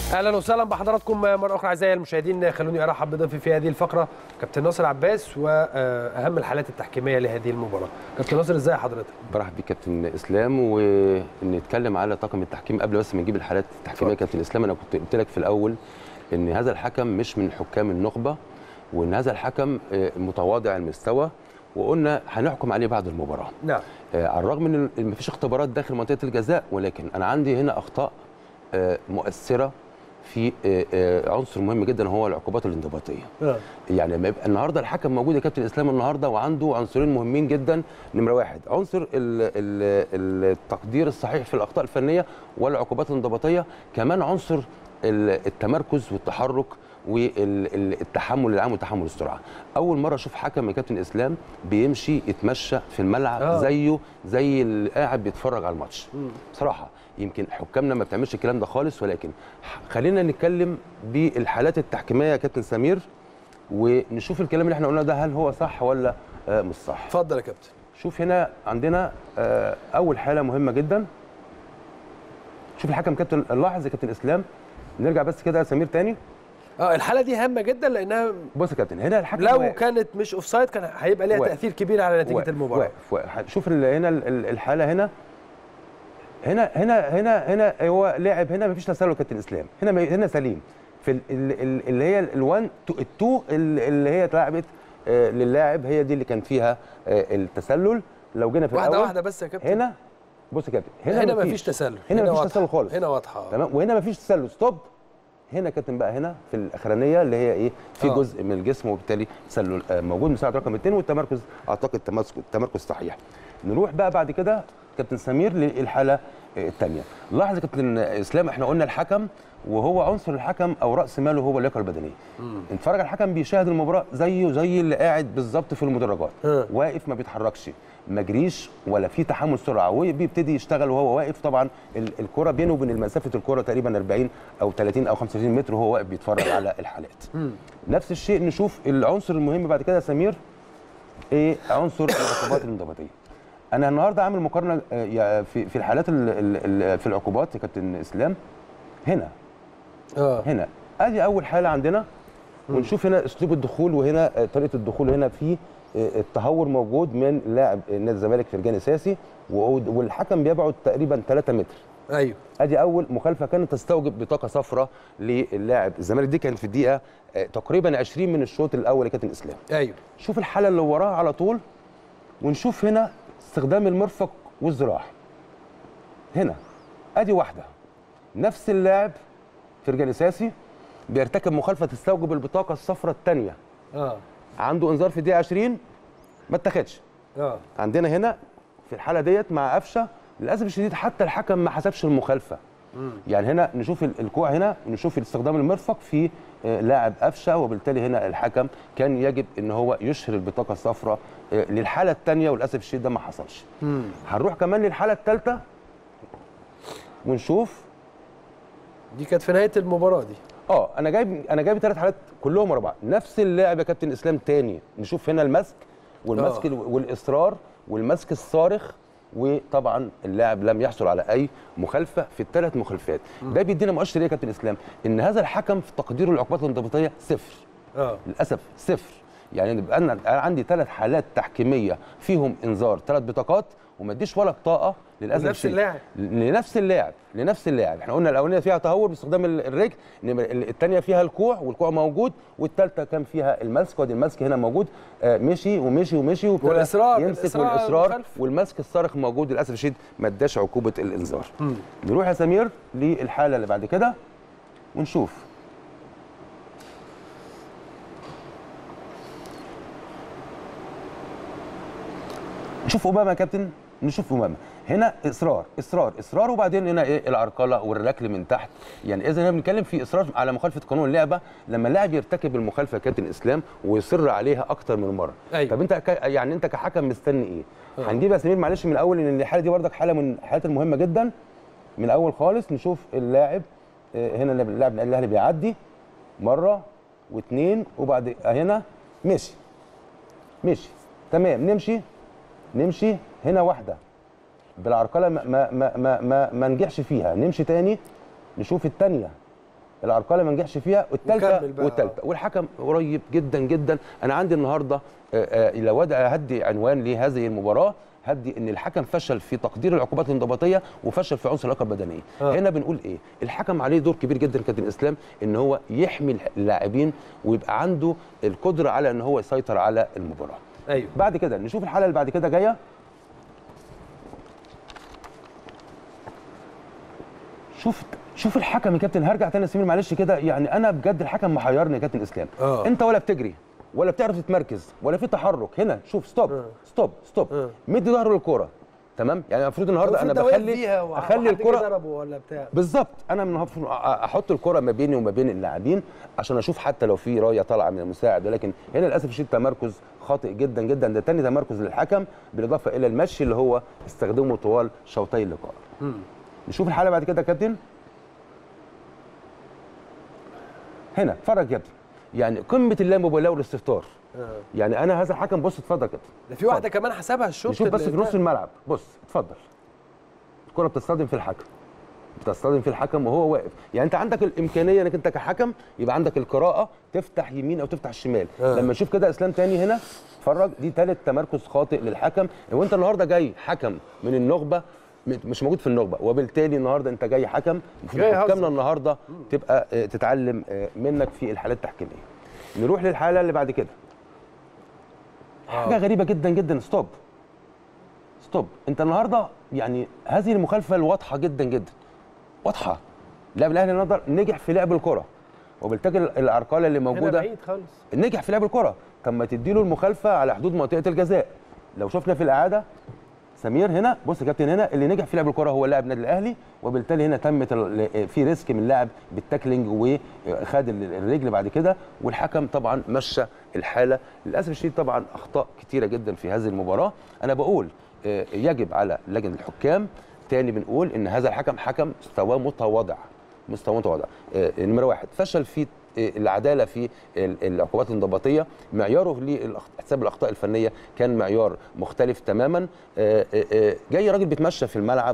اهلا وسهلا بحضراتكم مره اخرى اعزائي المشاهدين خلوني ارحب بضيفي في هذه الفقره كابتن ناصر عباس واهم الحالات التحكيميه لهذه المباراه كابتن ناصر ازاي حضرتك برحب بيك كابتن اسلام ونتكلم على طاقم التحكيم قبل بس ما نجيب الحالات التحكيميه كابتن اسلام انا كنت قلت لك في الاول ان هذا الحكم مش من حكام النخبه وان هذا الحكم متواضع المستوى وقلنا هنحكم عليه بعد المباراه نعم على الرغم ان مفيش اختبارات داخل منطقه الجزاء ولكن انا عندي هنا اخطاء مؤثره في عنصر مهم جدا هو العقوبات الانضباطيه آه. يعني لما يبقى النهارده الحكم موجود يا كابتن اسلام النهارده وعنده عنصرين مهمين جدا نمره واحد عنصر ال ال التقدير الصحيح في الاخطاء الفنيه والعقوبات الانضباطيه كمان عنصر التمركز والتحرك والتحمل العام وتحمل السرعه اول مره اشوف حكم يا كابتن اسلام بيمشي يتمشى في الملعب آه. زيه زي اللي قاعد بيتفرج على الماتش بصراحه يمكن حكامنا ما بتعملش الكلام ده خالص ولكن خلينا نتكلم بالحالات التحكيميه يا كابتن سمير ونشوف الكلام اللي احنا قلناه ده هل هو صح ولا آه مش صح اتفضل يا كابتن شوف هنا عندنا آه اول حاله مهمه جدا شوف الحكم كابتن لاحظ يا كابتن اسلام نرجع بس كده يا سمير تاني اه الحاله دي هامه جدا لانها بص يا كابتن هنا الحكم لو واقف. كانت مش اوف سايد كان هيبقى ليها واقف. تاثير كبير على نتيجه واقف المباراه واقف واقف شوف ال- هنا ال- ال- الحاله هنا هنا هنا هنا هنا هو لاعب هنا مفيش تسلل كابتن اسلام هنا ما- هنا سليم في ال- ال- ال- اللي هي ال1 التو اللي هي اتلعبت آه، للاعب هي دي اللي كان فيها آه، التسلل لو جينا في واحده الاول واحده بس يا كابتن هنا بص يا كابتن هنا, هنا مفيش تسلل هنا مفيش واضحة. تسلل خالص هنا واضحه آه. تمام وهنا مفيش تسلل ستوب هنا يا كابتن بقى هنا في الاخرانيه اللي هي ايه في آه. جزء من الجسم وبالتالي تسلل آه، موجود مساعد رقم اثنين والتمركز اعتقد التمركز التمركز صحيح نروح بقى بعد كده كابتن سمير للحاله الثانيه لاحظ يا كابتن اسلام احنا قلنا الحكم وهو عنصر الحكم او راس ماله هو اللياقه البدنيه اتفرج على الحكم بيشاهد المباراه زيه زي اللي قاعد بالظبط في المدرجات آه. واقف ما بيتحركش ما جريش ولا في تحمل سرعه وبيبتدي يشتغل وهو واقف طبعا ال- الكره بينه وبين مسافه الكره تقريبا 40 او 30 او 35 متر وهو واقف بيتفرج على الحالات نفس الشيء نشوف العنصر المهم بعد كده يا سمير ايه عنصر العقوبات الانضباطيه انا النهارده عامل مقارنه آه، يا- في في الحالات ال- ال- ال- في العقوبات يا كابتن اسلام هنا اه هنا ادي اول حاله عندنا ونشوف هنا اسلوب الدخول وهنا آه، طريقه الدخول هنا في آه، التهور موجود من لاعب نادي الزمالك فرجاني ساسي وعود- والحكم بيبعد تقريبا 3 متر ايوه ادي اول مخالفه كانت تستوجب بطاقه صفراء للاعب الزمالك دي كانت في الدقيقه آه، تقريبا 20 من الشوط الاول يا كابتن اسلام ايوه شوف الحاله اللي وراها على طول ونشوف هنا استخدام المرفق والذراع هنا ادي واحده نفس اللاعب فرجاني ساسي بيرتكب مخالفه تستوجب البطاقه الصفراء الثانيه اه عنده انذار في الدقيقه 20 ما اتاخدش اه عندنا هنا في الحاله ديت مع قفشه للاسف الشديد حتى الحكم ما حسبش المخالفه يعني هنا نشوف ال- الكوع هنا ونشوف استخدام المرفق في آه، لاعب قفشه وبالتالي هنا الحكم كان يجب ان هو يشهر البطاقه الصفراء آه، للحاله الثانيه وللاسف الشديد ده ما حصلش هنروح كمان للحاله الثالثه ونشوف دي كانت في نهايه المباراه دي اه انا جايب انا جايب ثلاث حالات كلهم ورا بعض نفس اللاعب يا كابتن اسلام تاني نشوف هنا المسك والمسك آه. ال- والاصرار والمسك الصارخ وطبعا اللاعب لم يحصل على اي مخالفه في الثلاث مخالفات ده بيدينا مؤشر ايه يا كابتن اسلام ان هذا الحكم في تقديره العقوبات الانضباطيه صفر اه للاسف صفر يعني يبقى انا أنا عندي ثلاث حالات تحكيميه فيهم انذار ثلاث بطاقات وما اديش ولا بطاقه للاسف لنفس الشديد. اللاعب. لنفس اللاعب لنفس اللاعب احنا قلنا الاولانيه فيها تهور باستخدام ال- الرجل إنما ال- الثانيه فيها الكوع والكوع موجود والثالثه كان فيها المسك وادي المسك هنا موجود آه مشي ومشي ومشي وابتدى والإصرار، يمسك الإصرار على والاصرار المخالفة. والمسك الصارخ موجود للاسف الشديد ما اداش عقوبه الانذار نروح يا سمير للحاله اللي بعد كده ونشوف نشوف امامه يا كابتن نشوف امامه هنا اصرار اصرار اصرار وبعدين هنا ايه العرقله والركل من تحت يعني اذا هنا بنتكلم في اصرار على مخالفه قانون اللعبه لما اللاعب يرتكب المخالفه يا كابتن اسلام ويصر عليها اكتر من مره أيوة. طب انت ك... يعني انت كحكم مستني ايه هنجيب يا سمير معلش من الاول ان الحاله دي بردك حاله من الحالات المهمه جدا من الاول خالص نشوف اللاعب آه، هنا اللاعب الاهلي بيعدي مره واثنين وبعد هنا مشي مشي تمام نمشي نمشي هنا واحده بالعرقله ما ما ما ما, ما, ما نجحش فيها نمشي تاني نشوف الثانيه العرقله ما نجحش فيها والثالثه وكمل بقى. والثالثه والحكم قريب جدا جدا انا عندي النهارده آه، آه، لو أد- هدي عنوان لهذه المباراه هدي ان الحكم فشل في تقدير العقوبات الانضباطيه وفشل في عنصر اللياقه البدنيه آه. هنا بنقول ايه الحكم عليه دور كبير جدا كابتن اسلام ان هو يحمي اللاعبين ويبقى عنده القدره على ان هو يسيطر على المباراه ايوه بعد كده نشوف الحلقه اللي بعد كده جايه شوف شوف الحكم يا كابتن هرجع تاني يا سمير معلش كده يعني انا بجد الحكم محيرني يا كابتن اسلام آه. انت ولا بتجري ولا بتعرف تتمركز ولا في تحرك هنا شوف ستوب آه. ستوب ستوب آه. مدي ظهره للكوره تمام يعني المفروض النهارده انا المفروض ده واقف بخلي فيها وح- اخلي وحد جه الكره ضربه ولا بتاع بالظبط انا من المفروض احط الكره ما بيني وما بين اللاعبين عشان اشوف حتى لو في رايه طالعه من المساعد ولكن هنا للاسف الشديد تمركز خاطئ جدا جدا ده تاني تمركز للحكم بالاضافه الى المشي اللي هو استخدمه طوال شوطي اللقاء مم. نشوف الحلقه بعد كده يا كابتن هنا اتفرج يا ابني يعني قمه اللامبالاه والاستهتار آه. يعني انا هذا الحكم بص اتفضل يا كابتن ده في واحده كمان حسبها الشوط نشوف بس اللي- في نص الملعب بص اتفضل الكره بتصطدم في الحكم بتصطدم في الحكم وهو واقف يعني انت عندك الامكانيه انك انت كحكم يبقى عندك القراءه تفتح يمين او تفتح شمال آه. لما نشوف كده اسلام تاني هنا اتفرج دي ثالث تمركز خاطئ للحكم وانت النهارده جاي حكم من النخبه م- مش موجود في النخبه وبالتالي النهارده انت جاي حكم المفروض جاي هزر. حكامنا النهارده تبقى آه، تتعلم آه، منك في الحالات التحكيميه نروح للحاله اللي بعد كده حاجه غريبه جدا جدا ستوب ستوب انت النهارده يعني هذه المخالفه الواضحه جدا جدا واضحه لاعب الاهلي النهارده نجح في لعب الكره وبالتالي العرقله اللي هنا موجوده بعيد خالص نجح في لعب الكره طب ما تديله المخالفه على حدود منطقه الجزاء لو شفنا في الاعاده سمير هنا بص يا كابتن هنا اللي نجح في لعب الكره هو لاعب النادي الاهلي وبالتالي هنا تمت ال- في ريسك من اللاعب بالتاكلينج وخد ال- الرجل بعد كده والحكم طبعا مشى الحاله للاسف الشديد طبعا اخطاء كتيره جدا في هذه المباراه انا بقول آه، يجب على لجنه الحكام تاني بنقول ان هذا الحكم حكم مستواه متواضع مستوى متواضع آه، نمره واحد فشل في آه، العداله في ال- العقوبات الانضباطيه معياره لحساب الاخطاء الفنيه كان معيار مختلف تماما آه، آه، آه، جاي راجل بيتمشى في الملعب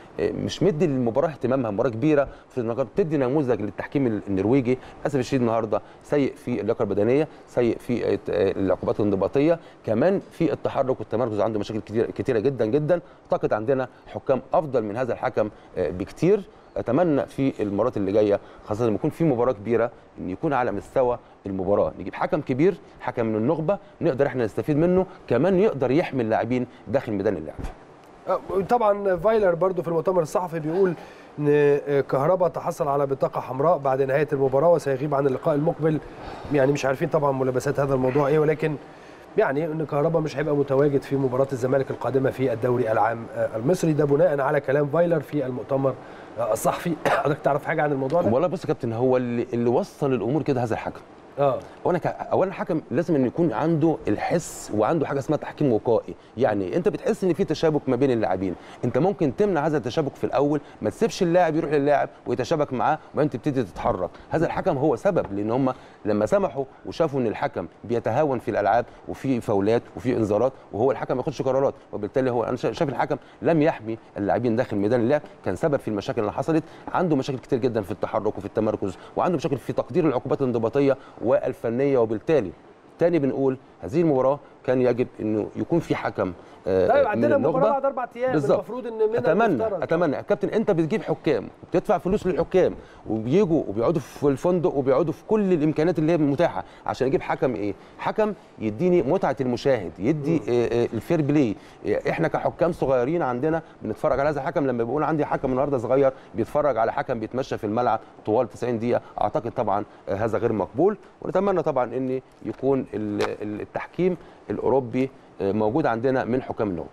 ومش مدي للمباراه اهتمامها مباراه كبيره في النهارده تدي نموذج للتحكيم النرويجي للاسف الشديد النهارده سيء في اللياقه البدنيه سيء في آه، العقوبات الانضباطيه كمان في التحرك والتمركز عنده مشاكل كتير كتيره جدا جدا اعتقد عندنا حكام افضل من هذا الحكم آه، بكتير اتمنى في المرات اللي جايه خاصه لما يكون في مباراه كبيره ان يكون على مستوى المباراه نجيب حكم كبير حكم من النخبه نقدر احنا نستفيد منه كمان يقدر يحمي اللاعبين داخل ميدان اللعب آه، طبعا فايلر برضو في المؤتمر الصحفي بيقول ان آه، كهربا تحصل على بطاقه حمراء بعد نهايه المباراه وسيغيب عن اللقاء المقبل يعني مش عارفين طبعا ملابسات هذا الموضوع ايه ولكن يعني ان كهربا مش هيبقى متواجد في مباراه الزمالك القادمه في الدوري العام آه، المصري ده بناء على كلام فايلر في المؤتمر آه، الصحفي حضرتك تعرف حاجه عن الموضوع ده؟ والله بص يا كابتن هو اللي, اللي وصل الامور كده هذا الحكم اه اولا ك... اولا الحكم لازم انه يكون عنده الحس وعنده حاجه اسمها تحكيم وقائي يعني انت بتحس ان في تشابك ما بين اللاعبين انت ممكن تمنع هذا التشابك في الاول ما تسيبش اللاعب يروح للاعب ويتشابك معاه وبعدين تبتدي تتحرك هذا الحكم هو سبب لان هم لما سمحوا وشافوا ان الحكم بيتهاون في الالعاب وفي فاولات وفي انذارات وهو الحكم ما ياخدش قرارات وبالتالي هو انا شا- شايف الحكم لم يحمي اللاعبين داخل ميدان اللعب كان سبب في المشاكل اللي حصلت عنده مشاكل كتير جدا في التحرك وفي التمركز وعنده مشاكل في تقدير العقوبات الانضباطيه والفنيه وبالتالي تاني بنقول هذه المباراه كان يجب انه يكون في حكم آه، طيب من عندنا مباراه النخبة. بعد اربع ايام بالظبط. المفروض ان من اتمنى المفترض- اتمنى يا كابتن انت بتجيب حكام وبتدفع فلوس للحكام وبيجوا وبيقعدوا في الفندق وبيقعدوا في كل الامكانيات اللي هي متاحه عشان اجيب حكم ايه حكم يديني متعه المشاهد يدي آه، آه، الفير بلاي آه، احنا كحكام صغيرين عندنا بنتفرج على هذا الحكم لما بيقول عندي حكم النهارده صغير بيتفرج على حكم بيتمشى في الملعب طوال 90 دقيقه اعتقد طبعا آه، هذا غير مقبول ونتمنى طبعا ان يكون ال- ال- التحكيم الاوروبي آه، موجود عندنا من حكام النوبه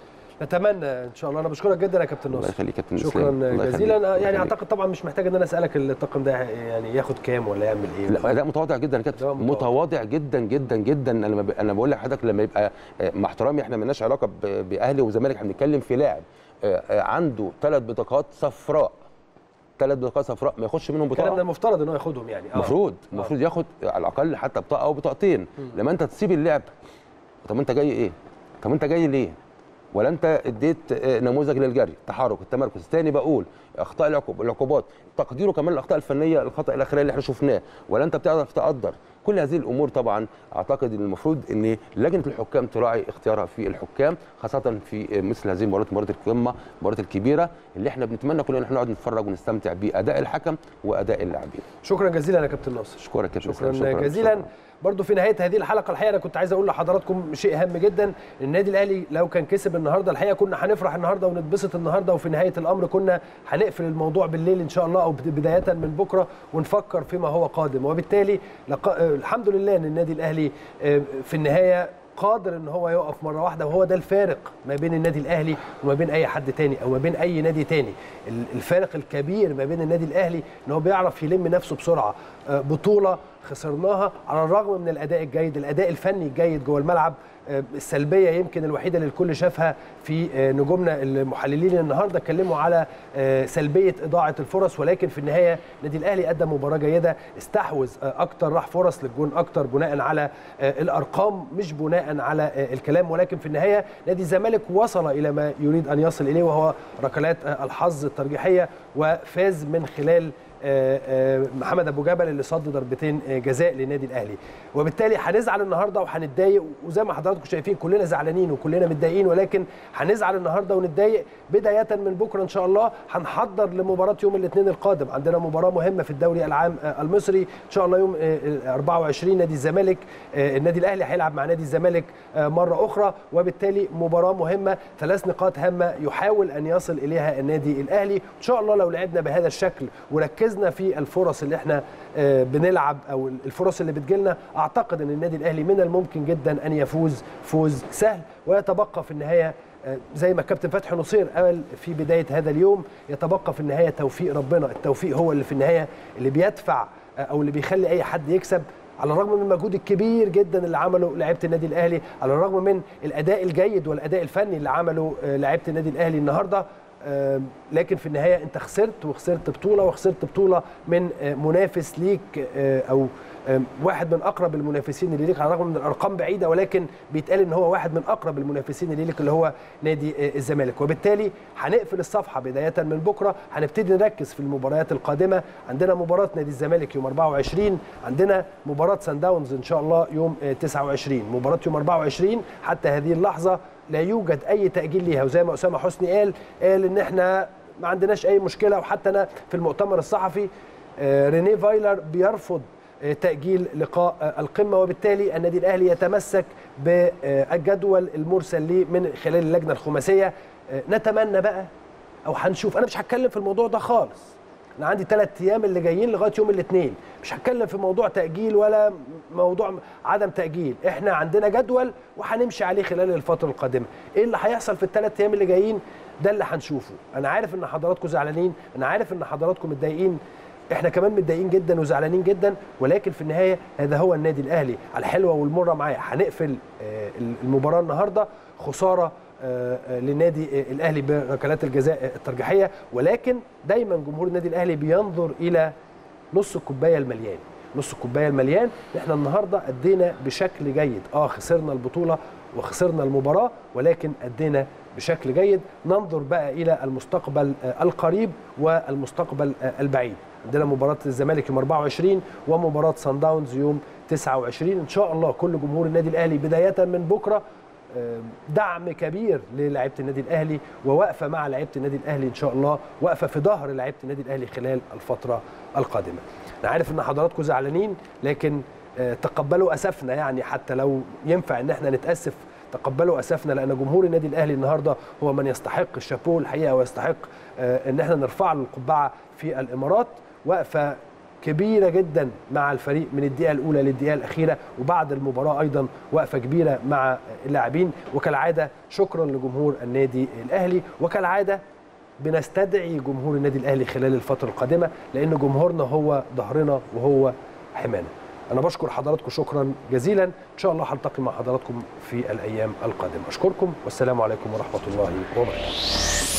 نتمنى ان شاء الله انا بشكرك جدا يا كابتن الله ناصر يخليك يا كابتن شكرا إسلام. الله يخليك. جزيلا الله يعني يخليك. اعتقد طبعا مش محتاج ان انا اسالك الطاقم ده يعني ياخد كام ولا يعمل ايه لا اداء متواضع جدا يا أداء كابتن متواضع. متواضع جدا جدا جدا انا لما ب... انا بقول لحضرتك لما يبقى آه، مع احترامي احنا مالناش علاقه ب... باهلي وزمالك احنا بنتكلم في لاعب آه، آه، عنده ثلاث بطاقات صفراء ثلاث بطاقات صفراء ما ياخدش منهم كان من بطاقه المفترض ان هو ياخدهم يعني اه المفروض المفروض ياخد على الاقل حتى بطاقه او بطاقتين لما انت تسيب اللعب طب انت جاي ايه طب انت جاي ليه ولا انت اديت آه، نموذج للجري التحرك التمركز تاني بقول اخطاء العقوب العقوبات تقديره كمان الاخطاء الفنيه الخطا الاخراني اللي احنا شفناه ولا انت بتعرف تقدر كل هذه الامور طبعا اعتقد ان المفروض ان لجنه الحكام تراعي اختيارها في الحكام خاصه في مثل هذه المباريات مباراه القمه المباريات الكبيره اللي احنا بنتمنى كلنا ان احنا نقعد نتفرج ونستمتع باداء الحكم واداء اللاعبين شكرا جزيلا يا كابتن ناصر اشكرك يا شكرا, شكرا جزيلا شكراً. برضو في نهايه هذه الحلقه الحقيقه انا كنت عايز اقول لحضراتكم شيء هام جدا النادي الاهلي لو كان كسب النهارده الحقيقه كنا هنفرح النهارده ونتبسط النهارده وفي نهايه الامر كنا هنقفل الموضوع بالليل ان شاء الله او بدايه من بكره ونفكر فيما هو قادم وبالتالي لق... آه، الحمد لله ان النادي الاهلي آه، في النهايه قادر ان هو يقف مره واحده وهو ده الفارق ما بين النادي الاهلي وما بين اي حد تاني او ما بين اي نادي تاني ال- الفارق الكبير ما بين النادي الاهلي ان هو بيعرف يلم نفسه بسرعه آه، بطوله خسرناها على الرغم من الاداء الجيد الاداء الفني الجيد جوه الملعب آه، السلبيه يمكن الوحيده اللي الكل شافها في آه، نجومنا المحللين النهارده اتكلموا على آه، سلبيه اضاعه الفرص ولكن في النهايه النادي الاهلي قدم مباراه جيده استحوذ آه، اكتر راح فرص للجون اكتر بناء على آه، الارقام مش بناء على آه، الكلام ولكن في النهايه نادي الزمالك وصل الى ما يريد ان يصل اليه وهو ركلات آه، الحظ الترجيحيه وفاز من خلال آه، آه، محمد ابو جبل اللي صد ضربتين آه، جزاء للنادي الاهلي وبالتالي هنزعل النهارده وهنتضايق وزي ما حضراتكم شايفين كلنا زعلانين وكلنا متضايقين ولكن هنزعل النهارده ونتضايق بدايه من بكره ان شاء الله هنحضر لمباراه يوم الاثنين القادم عندنا مباراه مهمه في الدوري العام آه، المصري ان شاء الله يوم آه، آه، 24 نادي الزمالك آه، النادي الاهلي هيلعب مع نادي الزمالك آه، مره اخرى وبالتالي مباراه مهمه ثلاث نقاط هامه يحاول ان يصل اليها النادي الاهلي ان شاء الله لو لعبنا بهذا الشكل وركزنا في الفرص اللي احنا آه، بنلعب او الفرص اللي بتجيلنا اعتقد ان النادي الاهلي من الممكن جدا ان يفوز فوز سهل ويتبقى في النهايه آه، زي ما الكابتن فتحي نصير قال في بدايه هذا اليوم يتبقى في النهايه توفيق ربنا التوفيق هو اللي في النهايه اللي بيدفع آه، او اللي بيخلي اي حد يكسب على الرغم من المجهود الكبير جدا اللي عمله لعيبه النادي الاهلي على الرغم من الاداء الجيد والاداء الفني اللي عمله آه، لعيبه النادي الاهلي النهارده آه، لكن في النهايه انت خسرت وخسرت بطوله وخسرت بطوله من آه، منافس ليك آه، او آه، واحد من اقرب المنافسين اللي ليك على الرغم من الارقام بعيده ولكن بيتقال ان هو واحد من اقرب المنافسين اللي ليك اللي هو نادي آه، الزمالك وبالتالي هنقفل الصفحه بدايه من بكره هنبتدي نركز في المباريات القادمه عندنا مباراه نادي الزمالك يوم 24 عندنا مباراه سان داونز ان شاء الله يوم آه، 29 مباراه يوم 24 حتى هذه اللحظه لا يوجد اي تاجيل ليها وزي ما اسامه حسني قال قال ان احنا ما عندناش اي مشكله وحتى انا في المؤتمر الصحفي آه، رينيه فايلر بيرفض آه، تاجيل لقاء آه، القمه وبالتالي النادي الاهلي يتمسك بالجدول المرسل ليه من خلال اللجنه الخماسيه آه، نتمنى بقى او هنشوف انا مش هتكلم في الموضوع ده خالص انا عندي ثلاث ايام اللي جايين لغايه يوم الاثنين مش هتكلم في موضوع تاجيل ولا موضوع عدم تاجيل احنا عندنا جدول وهنمشي عليه خلال الفتره القادمه ايه اللي هيحصل في الثلاث ايام اللي جايين ده اللي هنشوفه انا عارف ان حضراتكم زعلانين انا عارف ان حضراتكم متضايقين احنا كمان متضايقين جدا وزعلانين جدا ولكن في النهايه هذا هو النادي الاهلي على الحلوه والمره معايا هنقفل آه، المباراه النهارده خساره آه، آه، للنادي آه، الاهلي بركلات الجزاء الترجيحيه ولكن دايما جمهور النادي الاهلي بينظر الى نص الكوبايه المليان نص الكوبايه المليان احنا النهارده ادينا بشكل جيد اه خسرنا البطوله وخسرنا المباراه ولكن ادينا بشكل جيد ننظر بقى الى المستقبل آه، القريب والمستقبل آه، البعيد عندنا مباراه الزمالك يوم 24 ومباراه سان داونز يوم 29 ان شاء الله كل جمهور النادي الاهلي بدايه من بكره آه، دعم كبير للاعيبه النادي الاهلي ووقفه مع لعيبه النادي الاهلي ان شاء الله وقفه في ظهر لعيبه النادي الاهلي خلال الفتره القادمه انا عارف ان حضراتكم زعلانين لكن آه، تقبلوا اسفنا يعني حتى لو ينفع ان احنا نتاسف تقبلوا اسفنا لان جمهور النادي الاهلي النهارده هو من يستحق الشابوه الحقيقه ويستحق آه، ان احنا نرفع له القبعه في الامارات وقفه كبيرة جدا مع الفريق من الدقيقة الأولى للدقيقة الأخيرة وبعد المباراة أيضا وقفة كبيرة مع اللاعبين وكالعادة شكرا لجمهور النادي الأهلي وكالعادة بنستدعي جمهور النادي الأهلي خلال الفترة القادمة لأن جمهورنا هو ظهرنا وهو حمانا أنا بشكر حضراتكم شكرا جزيلا إن شاء الله هلتقي مع حضراتكم في الأيام القادمة أشكركم والسلام عليكم ورحمة الله وبركاته